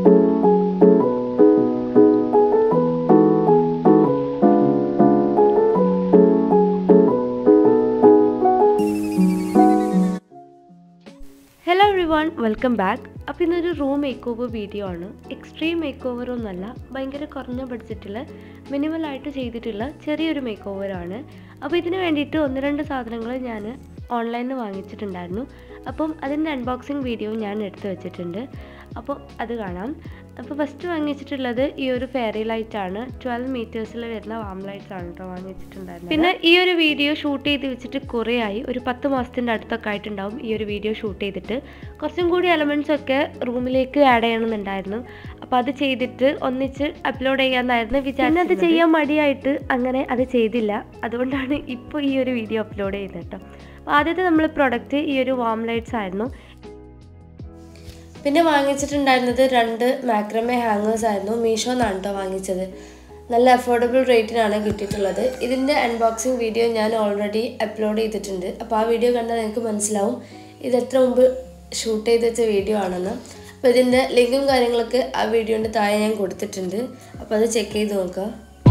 hello everyone welcome back അപ്പോൾ ഇന്നൊരു room makeover video ആണ് എക്സ്ട്രീം മേക്ക് ഓവർ ഒന്നല്ല ഭയങ്കര കുറഞ്ഞ ബഡ്ജറ്റിൽ മിനിമലായിട്ട് ചെയ്തിട്ടുള്ള ചെറിയൊരു മേക്ക് ഓവറാണ് അപ്പോൾ ഇതിന് വേണ്ടിയിട്ട് ഒന്ന് രണ്ട് സാധനങ്ങൾ ഞാൻ ഓൺലൈനിൽ വാങ്ങിച്ചിട്ടുണ്ടായിരുന്നു അപ്പം അതിൻ്റെ അൺബോക്സിങ് വീഡിയോ ഞാൻ എടുത്തു വെച്ചിട്ടുണ്ട് അപ്പോൾ അത് കാണാം അപ്പോൾ ഫസ്റ്റ് വാങ്ങിച്ചിട്ടുള്ളത് ഈ ഒരു ഫെയറി ലൈറ്റ് ആണ് ട്വൽവ് മീറ്റേഴ്സിൽ വരുന്ന വാം ലൈറ്റ്സ് ആണ് കേട്ടോ വാങ്ങിച്ചിട്ടുണ്ടായിരുന്നത് പിന്നെ ഈ ഒരു വീഡിയോ ഷൂട്ട് ചെയ്ത് വെച്ചിട്ട് കുറേ ആയി ഒരു പത്ത് മാസത്തിൻ്റെ അടുത്തൊക്കെ ആയിട്ടുണ്ടാവും ഈ ഒരു വീഡിയോ ഷൂട്ട് ചെയ്തിട്ട് കുറച്ചും കൂടി എലമെൻറ്റ്സ് ഒക്കെ റൂമിലേക്ക് ആഡ് ചെയ്യണമെന്നുണ്ടായിരുന്നു അപ്പോൾ അത് ചെയ്തിട്ട് ഒന്നിച്ച് അപ്ലോഡ് ചെയ്യാമെന്നായിരുന്നു വിചാരിച്ചത് അത് ചെയ്യാൻ മടിയായിട്ട് അങ്ങനെ അത് ചെയ്തില്ല അതുകൊണ്ടാണ് ഇപ്പോൾ ഈ ഒരു വീഡിയോ അപ്ലോഡ് ചെയ്യുന്നത് കേട്ടോ അപ്പോൾ ആദ്യത്തെ നമ്മൾ പ്രൊഡക്റ്റ് ഈ ഒരു വാം ലൈറ്റ്സ് ആയിരുന്നു പിന്നെ വാങ്ങിച്ചിട്ടുണ്ടായിരുന്നത് രണ്ട് മാക്രമേ ഹാങ്ങേഴ്സ് ആയിരുന്നു മീഷോ എന്നാണ് കേട്ടോ വാങ്ങിച്ചത് നല്ല അഫോർഡബിൾ റേറ്റിനാണ് കിട്ടിയിട്ടുള്ളത് ഇതിൻ്റെ അൺബോക്സിങ് വീഡിയോ ഞാൻ ഓൾറെഡി അപ്ലോഡ് ചെയ്തിട്ടുണ്ട് അപ്പോൾ ആ വീഡിയോ കണ്ടാൽ നിങ്ങൾക്ക് മനസ്സിലാവും ഇത് എത്ര മുമ്പ് ഷൂട്ട് ചെയ്ത് വെച്ച വീഡിയോ ആണെന്ന് അപ്പോൾ ഇതിൻ്റെ ലിങ്കും കാര്യങ്ങളൊക്കെ ആ വീഡിയോൻ്റെ താഴെ ഞാൻ കൊടുത്തിട്ടുണ്ട് അപ്പോൾ അത് ചെക്ക് ചെയ്ത് നോക്കുക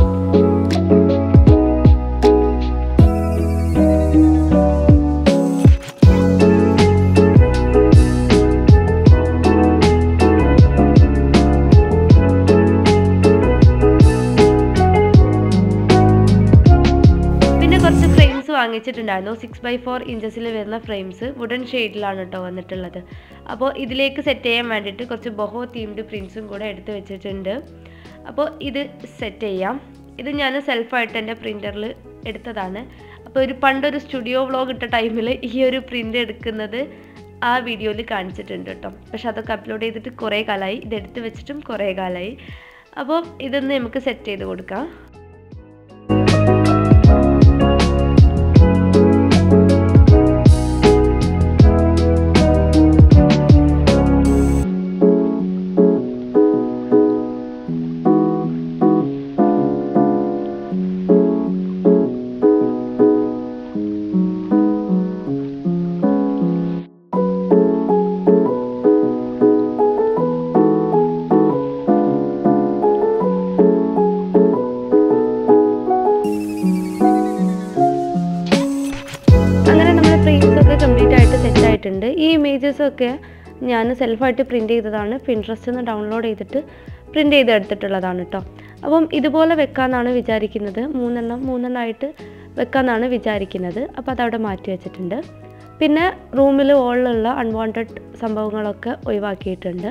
പിന്നെ കുറച്ച് ഫ്രെയിംസ് വാങ്ങിച്ചിട്ടുണ്ടായിരുന്നു സിക്സ് ബൈ ഫോർ ഇഞ്ചസിൽ വരുന്ന ഫ്രെയിംസ് വുഡൻ ഷെയ്ഡിലാണ് കേട്ടോ വന്നിട്ടുള്ളത് അപ്പോൾ ഇതിലേക്ക് സെറ്റ് ചെയ്യാൻ വേണ്ടിയിട്ട് കുറച്ച് ബൊഹോ തീംഡ് പ്രിൻസും കൂടെ എടുത്ത് വെച്ചിട്ടുണ്ട് അപ്പോൾ ഇത് സെറ്റ് ചെയ്യാം ഇത് ഞാൻ സെൽഫായിട്ട് എൻ്റെ പ്രിൻ്ററിൽ എടുത്തതാണ് അപ്പോൾ ഒരു പണ്ടൊരു സ്റ്റുഡിയോ വ്ളോഗ് ഇട്ട ടൈമിൽ ഈ ഒരു പ്രിൻ്റ് എടുക്കുന്നത് ആ വീഡിയോയിൽ കാണിച്ചിട്ടുണ്ട് കേട്ടോ പക്ഷെ അതൊക്കെ അപ്ലോഡ് ചെയ്തിട്ട് കുറേ കാലമായി ഇതെടുത്ത് വെച്ചിട്ടും കുറേ കാലമായി അപ്പോൾ ഇതൊന്ന് നമുക്ക് സെറ്റ് ചെയ്ത് കൊടുക്കാം അങ്ങനെ നമ്മുടെ ഫ്രെയിംസ് ഒക്കെ കംപ്ലീറ്റ് ആയിട്ട് സെറ്റ് ആയിട്ടുണ്ട് ഈ ഇമേജസ് ഒക്കെ ഞാൻ സെൽഫായിട്ട് പ്രിൻറ്റ് ചെയ്തതാണ് പിൻട്രസ്റ്റ് നിന്ന് ഡൗൺലോഡ് ചെയ്തിട്ട് പ്രിൻറ്റ് ചെയ്ത് എടുത്തിട്ടുള്ളതാണ് കേട്ടോ അപ്പം ഇതുപോലെ വെക്കാമെന്നാണ് വിചാരിക്കുന്നത് മൂന്നെണ്ണം മൂന്നെണ്ണമായിട്ട് വെക്കാമെന്നാണ് വിചാരിക്കുന്നത് അപ്പോൾ അതവിടെ മാറ്റി വെച്ചിട്ടുണ്ട് പിന്നെ റൂമിൽ ഓളിലുള്ള അൺവാണ്ടഡ് സംഭവങ്ങളൊക്കെ ഒഴിവാക്കിയിട്ടുണ്ട്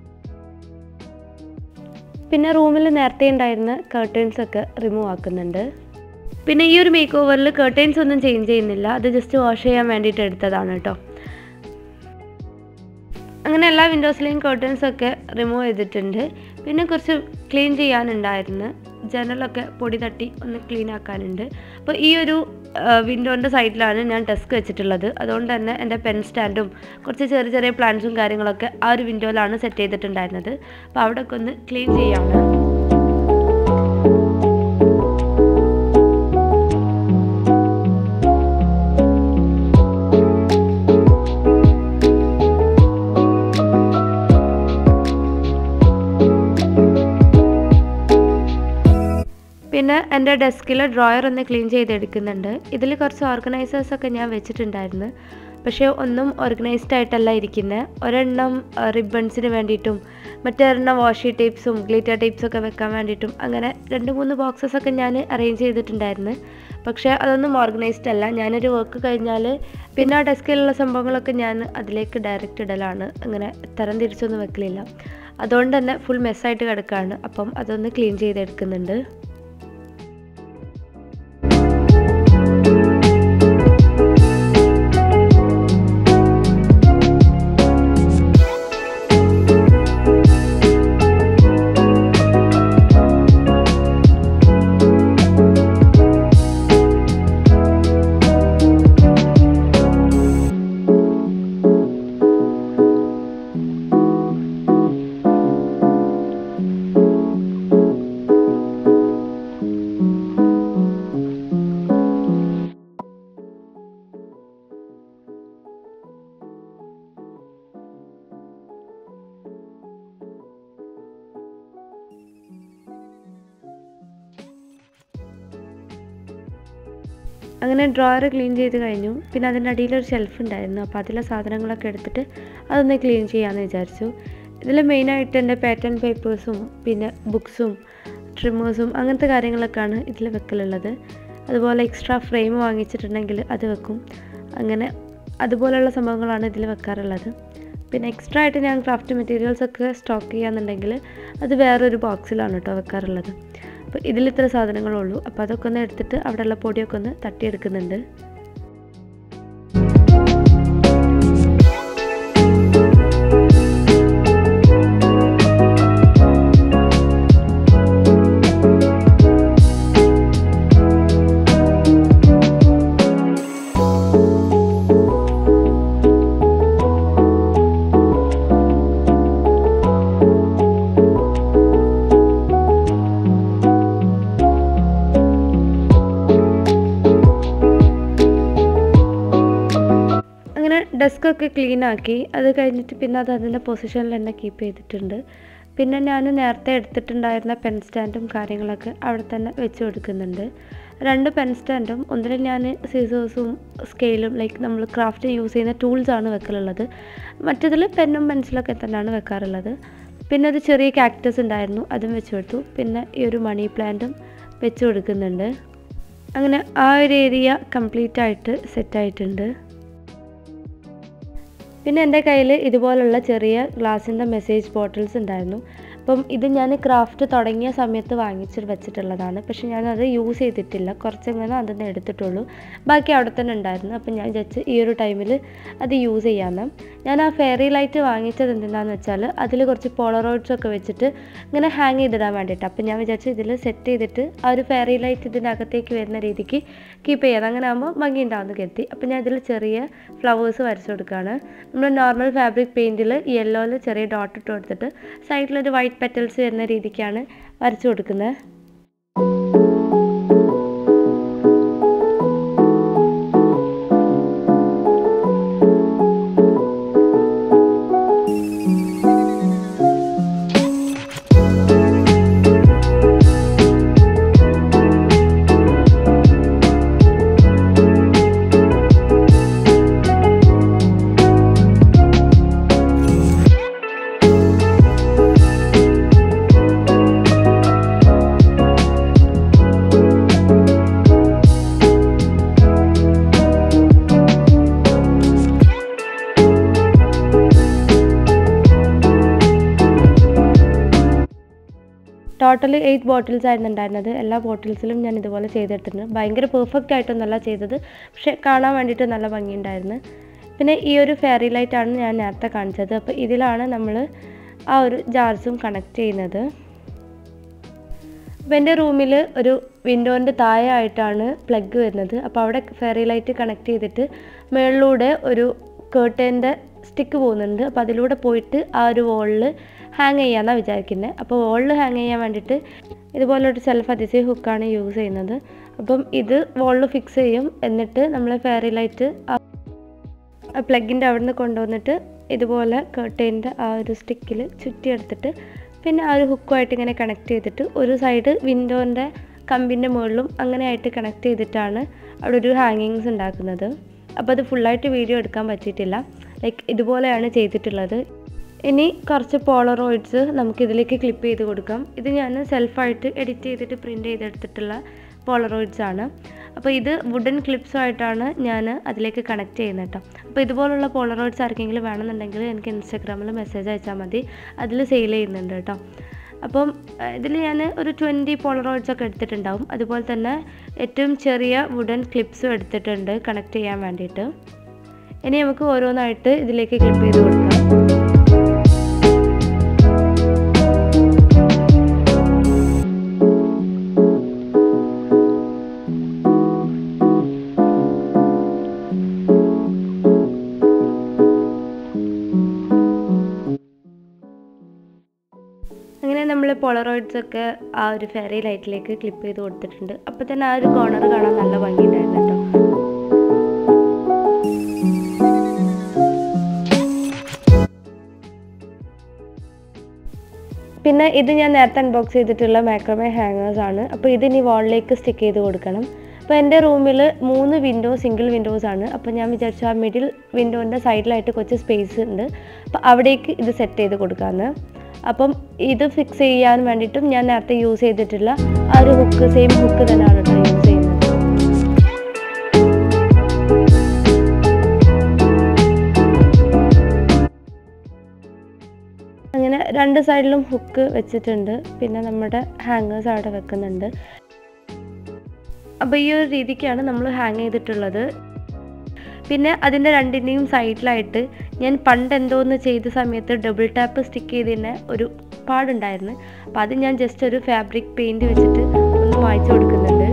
പിന്നെ റൂമിൽ നേരത്തെ ഉണ്ടായിരുന്ന കർട്ടൻസ് ഒക്കെ റിമൂവ് ആക്കുന്നുണ്ട് പിന്നെ ഈ ഒരു മേക്ക് ഓവറിൽ കർട്ടൻസ് ഒന്നും ചേഞ്ച് ചെയ്യുന്നില്ല അത് ജസ്റ്റ് വാഷ് ചെയ്യാൻ വേണ്ടിയിട്ട് എടുത്തതാണ് കേട്ടോ അങ്ങനെ എല്ലാ വിൻഡോസിലെയും കർട്ടൻസ് ഒക്കെ റിമൂവ് ചെയ്തിട്ടുണ്ട് പിന്നെ കുറച്ച് ക്ലീൻ ചെയ്യാനുണ്ടായിരുന്നു ജനലൊക്കെ പൊടി തട്ടി ഒന്ന് ക്ലീൻ ആക്കാനുണ്ട് അപ്പോൾ ഈ ഒരു വിൻഡോൻ്റെ സൈഡിലാണ് ഞാൻ ഡെസ്ക് വെച്ചിട്ടുള്ളത് അതുകൊണ്ട് തന്നെ എൻ്റെ പെൻ സ്റ്റാൻഡും കുറച്ച് ചെറിയ ചെറിയ പ്ലാന്റ്സും കാര്യങ്ങളൊക്കെ ആ ഒരു വിൻഡോയിലാണ് സെറ്റ് ചെയ്തിട്ടുണ്ടായിരുന്നത് അപ്പോൾ അവിടെയൊക്കെ ഒന്ന് ക്ലീൻ ചെയ്യാണ് പിന്നെ എൻ്റെ ഡെസ്കിൽ ഡ്രോയർ ഒന്ന് ക്ലീൻ ചെയ്തെടുക്കുന്നുണ്ട് ഇതിൽ കുറച്ച് ഓർഗനൈസേഴ്സൊക്കെ ഞാൻ വെച്ചിട്ടുണ്ടായിരുന്നു പക്ഷേ ഒന്നും ഓർഗനൈസ്ഡ് ആയിട്ടല്ല ഇരിക്കുന്നത് ഒരെണ്ണം റിബൺസിന് വേണ്ടിയിട്ടും മറ്റൊരെണ്ണം വാഷി ടേപ്സും ഗ്ലിറ്റർ ടേപ്സും ഒക്കെ വെക്കാൻ വേണ്ടിയിട്ടും അങ്ങനെ രണ്ട് മൂന്ന് ബോക്സസ് ഒക്കെ ഞാൻ അറേഞ്ച് ചെയ്തിട്ടുണ്ടായിരുന്നു പക്ഷേ അതൊന്നും ഓർഗനൈസ്ഡ് അല്ല ഞാനൊരു വർക്ക് കഴിഞ്ഞാൽ പിന്നെ ആ ഡെസ്കിലുള്ള സംഭവങ്ങളൊക്കെ ഞാൻ അതിലേക്ക് ഡയറക്റ്റ് ഇടലാണ് അങ്ങനെ തരം തിരിച്ചൊന്നും വെക്കലില്ല അതുകൊണ്ട് തന്നെ ഫുൾ മെസ്സായിട്ട് കിടക്കുകയാണ് അപ്പം അതൊന്ന് ക്ലീൻ ചെയ്തെടുക്കുന്നുണ്ട് അങ്ങനെ ഡ്രോയർ ക്ലീൻ ചെയ്ത് കഴിഞ്ഞു പിന്നെ അതിൻ്റെ അടിയിലൊരു ഷെൽഫ് ഉണ്ടായിരുന്നു അപ്പോൾ അതിലെ സാധനങ്ങളൊക്കെ എടുത്തിട്ട് അതൊന്ന് ക്ലീൻ ചെയ്യാമെന്ന് വിചാരിച്ചു ഇതിൽ മെയിനായിട്ട് എൻ്റെ പാറ്റേൺ പേപ്പേഴ്സും പിന്നെ ബുക്സും ട്രിമ്മേഴ്സും അങ്ങനത്തെ കാര്യങ്ങളൊക്കെയാണ് ഇതിൽ വെക്കലുള്ളത് അതുപോലെ എക്സ്ട്രാ ഫ്രെയിം വാങ്ങിച്ചിട്ടുണ്ടെങ്കിൽ അത് വെക്കും അങ്ങനെ അതുപോലെയുള്ള സംഭവങ്ങളാണ് ഇതിൽ വെക്കാറുള്ളത് പിന്നെ എക്സ്ട്രാ ആയിട്ട് ഞാൻ ക്രാഫ്റ്റ് മെറ്റീരിയൽസ് ഒക്കെ സ്റ്റോക്ക് ചെയ്യാന്നുണ്ടെങ്കിൽ അത് വേറൊരു ബോക്സിലാണ് കേട്ടോ വെക്കാറുള്ളത് അപ്പോൾ ഇതിൽ ഇത്ര സാധനങ്ങളുള്ളൂ അപ്പോൾ അതൊക്കെ ഒന്ന് എടുത്തിട്ട് അവിടെയുള്ള പൊടിയൊക്കെ ഒന്ന് തട്ടിയെടുക്കുന്നുണ്ട് അങ്ങനെ ഡെസ്കൊക്കെ ക്ലീൻ ആക്കി അത് കഴിഞ്ഞിട്ട് പിന്നെ അത് അതിൻ്റെ പൊസിഷനിൽ തന്നെ കീപ്പ് ചെയ്തിട്ടുണ്ട് പിന്നെ ഞാൻ നേരത്തെ എടുത്തിട്ടുണ്ടായിരുന്ന പെൻ സ്റ്റാൻഡും കാര്യങ്ങളൊക്കെ അവിടെ തന്നെ വെച്ച് കൊടുക്കുന്നുണ്ട് രണ്ട് പെൻ സ്റ്റാൻഡും ഒന്നിൽ ഞാൻ സീസേഴ്സും സ്കെയിലും ലൈക്ക് നമ്മൾ ക്രാഫ്റ്റ് യൂസ് ചെയ്യുന്ന ടൂൾസാണ് വെക്കലുള്ളത് മറ്റതിൽ പെന്നും പെൻസിലൊക്കെ തന്നെയാണ് വെക്കാറുള്ളത് പിന്നെ ഒരു ചെറിയ കാക്ടസ് ഉണ്ടായിരുന്നു അതും വെച്ച് കൊടുത്തു പിന്നെ ഈ ഒരു മണി പ്ലാന്റും വെച്ച് കൊടുക്കുന്നുണ്ട് അങ്ങനെ ആ ഒരു ഏരിയ കംപ്ലീറ്റ് ആയിട്ട് സെറ്റായിട്ടുണ്ട് പിന്നെ എൻ്റെ കയ്യിൽ ഇതുപോലുള്ള ചെറിയ ഗ്ലാസിൻ്റെ മെസ്സേജ് ബോട്ടിൽസ് ഉണ്ടായിരുന്നു അപ്പം ഇത് ഞാൻ ക്രാഫ്റ്റ് തുടങ്ങിയ സമയത്ത് വാങ്ങിച്ച് വെച്ചിട്ടുള്ളതാണ് പക്ഷെ ഞാനത് യൂസ് ചെയ്തിട്ടില്ല കുറച്ചെങ്ങനെ അതൊന്ന് എടുത്തിട്ടുള്ളൂ ബാക്കി അവിടെ തന്നെ ഉണ്ടായിരുന്നു അപ്പം ഞാൻ വിചാരിച്ച് ഈ ഒരു ടൈമിൽ അത് യൂസ് ചെയ്യാമെന്ന് ഞാൻ ആ ഫെയറി ലൈറ്റ് വാങ്ങിച്ചത് എന്തിനാന്ന് വെച്ചാൽ അതിൽ കുറച്ച് പോളറോയിഡ്സ് ഒക്കെ വെച്ചിട്ട് ഇങ്ങനെ ഹാങ് ചെയ്തിടാൻ വേണ്ടിയിട്ട് അപ്പം ഞാൻ വിചാരിച്ചു ഇതിൽ സെറ്റ് ചെയ്തിട്ട് ആ ഒരു ഫെയറി ലൈറ്റ് ഇതിനകത്തേക്ക് വരുന്ന രീതിക്ക് കീപ്പ് ചെയ്യാം അങ്ങനെ ആകുമ്പോൾ ഭംഗി ഉണ്ടാവുന്ന കരുതി അപ്പം ഞാൻ ഇതിൽ ചെറിയ ഫ്ലവേഴ്സ് വരച്ചു കൊടുക്കുകയാണ് നമ്മൾ നോർമൽ ഫാബ്രിക് പെയിൻറ്റിൽ യെല്ലോയിൽ ചെറിയ ഡോട്ട് ഇട്ട് കൊടുത്തിട്ട് സൈഡിലൊരു വൈറ്റ് പെറ്റൽസ് വരുന്ന രീതിക്കാണ് വരച്ചു കൊടുക്കുന്നത് ടോട്ടൽ എയ്റ്റ് ബോട്ടിൽസ് ആയിരുന്നു ഉണ്ടായിരുന്നത് എല്ലാ ബോട്ടിൽസിലും ഞാൻ ഇതുപോലെ ചെയ്തെടുത്തിട്ടുണ്ട് ഭയങ്കര പെർഫെക്റ്റ് ആയിട്ടൊന്നല്ല ചെയ്തത് പക്ഷെ കാണാൻ വേണ്ടിയിട്ട് നല്ല ഭംഗിയുണ്ടായിരുന്നു പിന്നെ ഈ ഒരു ഫെയറി ലൈറ്റാണ് ഞാൻ നേരത്തെ കാണിച്ചത് അപ്പോൾ ഇതിലാണ് നമ്മൾ ആ ഒരു ജാർസും കണക്ട് ചെയ്യുന്നത് അപ്പോൾ എൻ്റെ റൂമിൽ ഒരു വിൻഡോൻ്റെ താഴെ ആയിട്ടാണ് പ്ലഗ് വരുന്നത് അപ്പോൾ അവിടെ ഫെയറി ലൈറ്റ് കണക്ട് ചെയ്തിട്ട് മുകളിലൂടെ ഒരു കേർട്ടൻ്റെ സ്റ്റിക്ക് പോകുന്നുണ്ട് അപ്പോൾ അതിലൂടെ പോയിട്ട് ആ ഒരു വോളിൽ ഹാങ് ചെയ്യാമെന്നാണ് വിചാരിക്കുന്നത് അപ്പോൾ വോളിൽ ഹാങ് ചെയ്യാൻ വേണ്ടിയിട്ട് ഇതുപോലൊരു സെൽഫ് അധിസീവ് ഹുക്കാണ് യൂസ് ചെയ്യുന്നത് അപ്പം ഇത് വോളിൽ ഫിക്സ് ചെയ്യും എന്നിട്ട് നമ്മൾ ഫെയറി ലൈറ്റ് ആ പ്ലഗിൻ്റെ അവിടെ നിന്ന് കൊണ്ടുവന്നിട്ട് ഇതുപോലെ കേർട്ടൈൻ്റെ ആ ഒരു സ്റ്റിക്കിൽ ചുറ്റിയെടുത്തിട്ട് പിന്നെ ആ ഒരു ഹുക്കുമായിട്ട് ഇങ്ങനെ കണക്ട് ചെയ്തിട്ട് ഒരു സൈഡ് വിൻഡോൻ്റെ കമ്പിൻ്റെ മുകളിലും അങ്ങനെ ആയിട്ട് കണക്ട് ചെയ്തിട്ടാണ് അവിടെ ഒരു ഹാങ്ങിങ്സ് ഉണ്ടാക്കുന്നത് അപ്പോൾ അത് ഫുള്ളായിട്ട് വീഡിയോ എടുക്കാൻ പറ്റിയിട്ടില്ല ലൈക്ക് ഇതുപോലെയാണ് ചെയ്തിട്ടുള്ളത് ഇനി കുറച്ച് പോളറോയിഡ്സ് നമുക്ക് ഇതിലേക്ക് ക്ലിപ്പ് ചെയ്ത് കൊടുക്കാം ഇത് ഞാൻ സെൽഫായിട്ട് എഡിറ്റ് ചെയ്തിട്ട് പ്രിൻ്റ് ചെയ്തെടുത്തിട്ടുള്ള പോളറോയിഡ്സ് ആണ് അപ്പോൾ ഇത് വുഡൻ ക്ലിപ്സുമായിട്ടാണ് ഞാൻ അതിലേക്ക് കണക്ട് ചെയ്യുന്നത് കേട്ടോ അപ്പോൾ ഇതുപോലുള്ള പോളറോയിഡ്സ് ആർക്കെങ്കിലും വേണമെന്നുണ്ടെങ്കിൽ എനിക്ക് ഇൻസ്റ്റാഗ്രാമിൽ മെസ്സേജ് അയച്ചാൽ മതി അതിൽ സെയിൽ ചെയ്യുന്നുണ്ട് കേട്ടോ അപ്പം ഇതിൽ ഞാൻ ഒരു ട്വൻറ്റി പോളറോയിഡ്സ് ഒക്കെ എടുത്തിട്ടുണ്ടാവും അതുപോലെ തന്നെ ഏറ്റവും ചെറിയ വുഡൻ ക്ലിപ്സും എടുത്തിട്ടുണ്ട് കണക്ട് ചെയ്യാൻ വേണ്ടിയിട്ട് ഇനി നമുക്ക് ഓരോന്നായിട്ട് ഇതിലേക്ക് ക്ലിപ്പ് ചെയ്ത് കൊടുക്കാം അങ്ങനെ നമ്മൾ പോളറോയിഡ്സ് ഒക്കെ ആ ഒരു ഫെയറി ലൈറ്റിലേക്ക് ക്ലിപ്പ് ചെയ്ത് കൊടുത്തിട്ടുണ്ട് അപ്പോൾ തന്നെ ആ ഒരു കോർണർ കാണാൻ നല്ല ഭംഗിയുണ്ടായിരുന്നു കേട്ടോ പിന്നെ ഇത് ഞാൻ നേരത്തെ അൺബോക്സ് ചെയ്തിട്ടുള്ള മാക്രമേ ഹാങ്ങേഴ്സ് ആണ് അപ്പോൾ ഇതിനി വാളിലേക്ക് സ്റ്റിക്ക് ചെയ്ത് കൊടുക്കണം അപ്പോൾ എൻ്റെ റൂമിൽ മൂന്ന് വിൻഡോ സിംഗിൾ വിൻഡോസ് ആണ് അപ്പോൾ ഞാൻ വിചാരിച്ചു ആ മിഡിൽ വിൻഡോൻ്റെ സൈഡിലായിട്ട് കുറച്ച് സ്പേസ് ഉണ്ട് അപ്പോൾ അവിടേക്ക് ഇത് സെറ്റ് ചെയ്ത് കൊടുക്കാമെന്ന് അപ്പം ഇത് ഫിക്സ് ചെയ്യാൻ വേണ്ടിയിട്ടും ഞാൻ നേരത്തെ യൂസ് ചെയ്തിട്ടുള്ള ആ ഒരു ഹുക്ക് സെയിം ഹുക്ക് തന്നെയാണ് കേട്ടോ യൂസ് ചെയ്യുന്നത് അങ്ങനെ രണ്ട് സൈഡിലും ഹുക്ക് വെച്ചിട്ടുണ്ട് പിന്നെ നമ്മുടെ ഹാങ്ങേഴ്സ് അവിടെ വെക്കുന്നുണ്ട് അപ്പോൾ ഈ ഒരു രീതിക്കാണ് നമ്മൾ ഹാങ് ചെയ്തിട്ടുള്ളത് പിന്നെ അതിൻ്റെ രണ്ടിൻ്റെയും സൈഡിലായിട്ട് ഞാൻ പണ്ട് എന്തോന്ന് ചെയ്ത സമയത്ത് ഡബിൾ ടാപ്പ് സ്റ്റിക്ക് ചെയ്തതിന് ഒരു പാടുണ്ടായിരുന്നു അപ്പോൾ അത് ഞാൻ ജസ്റ്റ് ഒരു ഫാബ്രിക് പെയിൻറ് വെച്ചിട്ട് ഒന്ന് മായ്ച്ചു കൊടുക്കുന്നുണ്ട്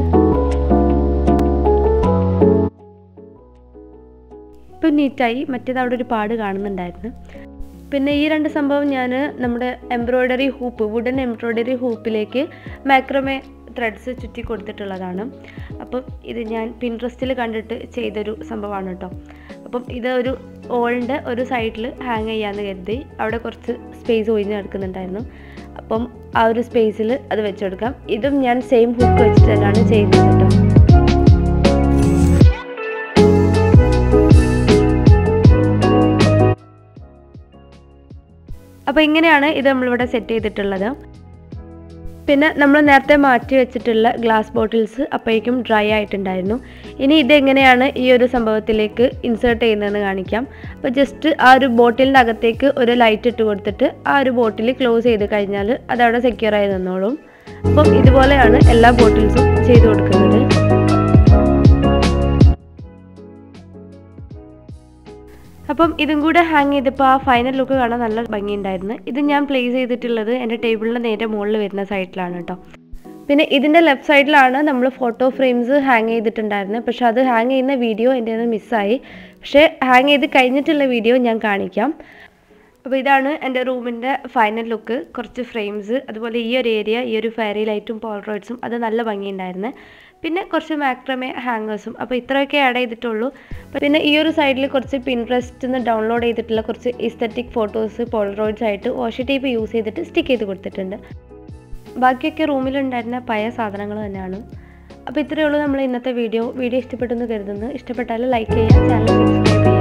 ഇപ്പം നീറ്റായി മറ്റേത് അവിടെ ഒരു പാട് കാണുന്നുണ്ടായിരുന്നു പിന്നെ ഈ രണ്ട് സംഭവം ഞാൻ നമ്മുടെ എംബ്രോയ്ഡറി ഹൂപ്പ് വുഡൻ എംബ്രോയ്ഡറി ഹൂപ്പിലേക്ക് മാക്രമേ ത്രെഡ്സ് ചുറ്റി കൊടുത്തിട്ടുള്ളതാണ് അപ്പം ഇത് ഞാൻ പിൻട്രസ്റ്റിൽ കണ്ടിട്ട് ചെയ്തൊരു സംഭവമാണ് കേട്ടോ അപ്പം ഇത് ഒരു ഓളിൻ്റെ ഒരു സൈഡിൽ ഹാങ് ചെയ്യാമെന്ന് കരുതി അവിടെ കുറച്ച് സ്പേസ് ഒഴിഞ്ഞ് കിടക്കുന്നുണ്ടായിരുന്നു അപ്പം ആ ഒരു സ്പേസിൽ അത് വെച്ചെടുക്കാം ഇതും ഞാൻ സെയിം ഹുക്ക് വെച്ചിട്ട് തന്നെയാണ് ചെയ്യുന്നത് കേട്ടോ അപ്പോൾ ഇങ്ങനെയാണ് ഇത് നമ്മളിവിടെ സെറ്റ് ചെയ്തിട്ടുള്ളത് പിന്നെ നമ്മൾ നേരത്തെ മാറ്റി വെച്ചിട്ടുള്ള ഗ്ലാസ് ബോട്ടിൽസ് അപ്പോഴേക്കും ഡ്രൈ ആയിട്ടുണ്ടായിരുന്നു ഇനി ഇതെങ്ങനെയാണ് ഈ ഒരു സംഭവത്തിലേക്ക് ഇൻസേർട്ട് ചെയ്യുന്നതെന്ന് കാണിക്കാം അപ്പോൾ ജസ്റ്റ് ആ ഒരു ബോട്ടിലിൻ്റെ അകത്തേക്ക് ഒരു ലൈറ്റ് ഇട്ട് കൊടുത്തിട്ട് ആ ഒരു ബോട്ടിൽ ക്ലോസ് ചെയ്ത് കഴിഞ്ഞാൽ അതവിടെ സെക്യൂർ ആയി നിന്നോളും അപ്പം ഇതുപോലെയാണ് എല്ലാ ബോട്ടിൽസും ചെയ്ത് കൊടുക്കുന്നത് അപ്പം ഇതും കൂടെ ഹാങ് ചെയ്തപ്പോൾ ആ ഫൈനൽ ലുക്ക് കാണാൻ നല്ല ഭംഗിയുണ്ടായിരുന്നു ഇത് ഞാൻ പ്ലേസ് ചെയ്തിട്ടുള്ളത് എൻ്റെ ടേബിളിൻ്റെ നേരെ മുകളിൽ വരുന്ന സൈഡിലാണ് കേട്ടോ പിന്നെ ഇതിൻ്റെ ലെഫ്റ്റ് സൈഡിലാണ് നമ്മൾ ഫോട്ടോ ഫ്രെയിംസ് ഹാങ് ചെയ്തിട്ടുണ്ടായിരുന്നത് പക്ഷെ അത് ഹാങ് ചെയ്യുന്ന വീഡിയോ എൻ്റെ നിന്ന് മിസ്സായി പക്ഷേ ഹാങ് ചെയ്ത് കഴിഞ്ഞിട്ടുള്ള വീഡിയോ ഞാൻ കാണിക്കാം അപ്പോൾ ഇതാണ് എൻ്റെ റൂമിൻ്റെ ഫൈനൽ ലുക്ക് കുറച്ച് ഫ്രെയിംസ് അതുപോലെ ഈ ഒരു ഏരിയ ഈ ഒരു ഫെയറി ലൈറ്റും പോൾറോയിഡ്സും അത് നല്ല ഭംഗിയുണ്ടായിരുന്നു പിന്നെ കുറച്ച് മാക്രമേ ഹാങ്ങേഴ്സും അപ്പോൾ ഇത്രയൊക്കെ ആഡ് ചെയ്തിട്ടുള്ളൂ പിന്നെ ഈ ഒരു സൈഡിൽ കുറച്ച് പിൻട്രസ്റ്റ് നിന്ന് ഡൗൺലോഡ് ചെയ്തിട്ടുള്ള കുറച്ച് ഇസ്തറ്റിക് ഫോട്ടോസ് പോളറോയിഡ്സ് ആയിട്ട് വാഷി ടേപ്പ് യൂസ് ചെയ്തിട്ട് സ്റ്റിക്ക് ചെയ്ത് കൊടുത്തിട്ടുണ്ട് ബാക്കിയൊക്കെ റൂമിലുണ്ടായിരുന്ന പഴയ സാധനങ്ങൾ തന്നെയാണ് അപ്പോൾ ഇത്രയേ ഉള്ളൂ നമ്മൾ ഇന്നത്തെ വീഡിയോ വീഡിയോ ഇഷ്ടപ്പെട്ടെന്ന് കരുതുന്നു ഇഷ്ടപ്പെട്ടാൽ ലൈക്ക് ചെയ്യുക ചാനൽ സബ്സ്ക്രൈബ് ചെയ്യുക